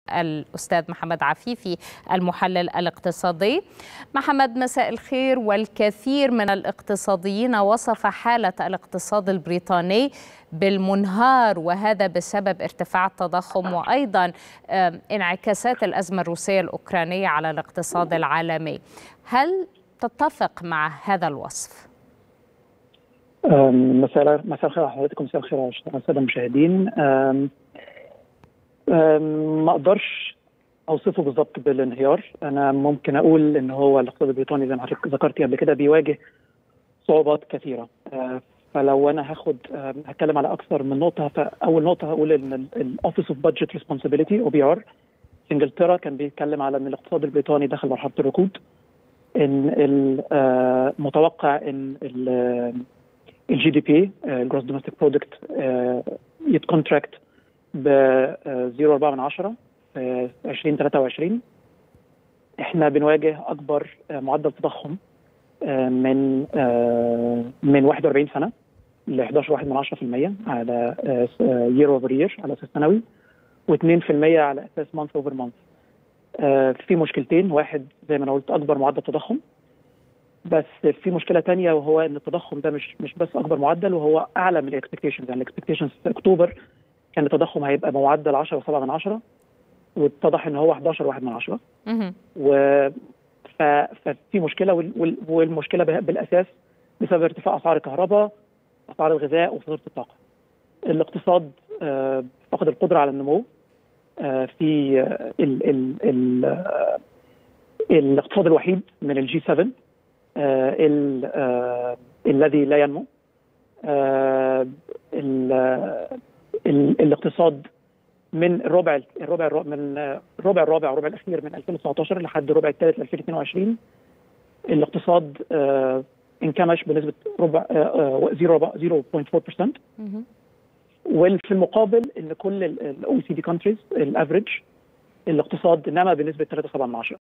الأستاذ محمد عفيفي المحلل الاقتصادي محمد مساء الخير والكثير من الاقتصاديين وصف حالة الاقتصاد البريطاني بالمنهار وهذا بسبب ارتفاع التضخم وأيضا انعكاسات الأزمة الروسية الأوكرانية على الاقتصاد العالمي هل تتفق مع هذا الوصف؟ مساء مساء الخير على حضرتك ومساء الخير على الساده المشاهدين ما اقدرش اوصفه بالظبط بالانهيار انا ممكن اقول ان هو الاقتصاد البريطاني زي ما حضرتك ذكرتي قبل كده بيواجه صعوبات كثيره فلو انا هاخد هتكلم على اكثر من نقطه فاول نقطه هقول ان الاوفيس اوف بادجت ريسبونسبيلتي او بي ار في انجلترا كان بيتكلم على ان الاقتصاد البريطاني دخل مرحله الركود ان المتوقع ان الجي دي بي الجروس دوميستيك برودكت يتكونتراكت ب 0.4 من عشرة في 2023 احنا بنواجه اكبر معدل تضخم من من 41 سنه ل 11 واحد من 10% على يير اوفر يير على اساس سنوي و2% على اساس مانث اوفر مانث في مشكلتين واحد زي ما انا قلت اكبر معدل تضخم بس في مشكله تانية وهو ان التضخم ده مش مش بس اكبر معدل وهو اعلى من الاكسبكتيشنز يعني الاكسبكتيشنز في اكتوبر كان التضخم هيبقى معدل 10 و7 من 10 واتضح ان هو 11 واحد من 10 و ف... ففي مشكله وال... والمشكله بالاساس بسبب ارتفاع اسعار الكهرباء اسعار الغذاء وفاتوره الطاقه الاقتصاد آه فقد القدره على النمو آه في ال... ال... ال... الاقتصاد الوحيد من الجي 7 آه ال... آه الذي لا ينمو آه ال... ال... الاقتصاد من الربع الربع من الربع الرابع والربع الاخير من 2019 لحد الربع الثالث ل 2022 الاقتصاد آه انكمش بنسبه ربع آه 0.4% وفي المقابل ان كل الاو سي دي كونتريز الافريج الاقتصاد نما بنسبه 3.7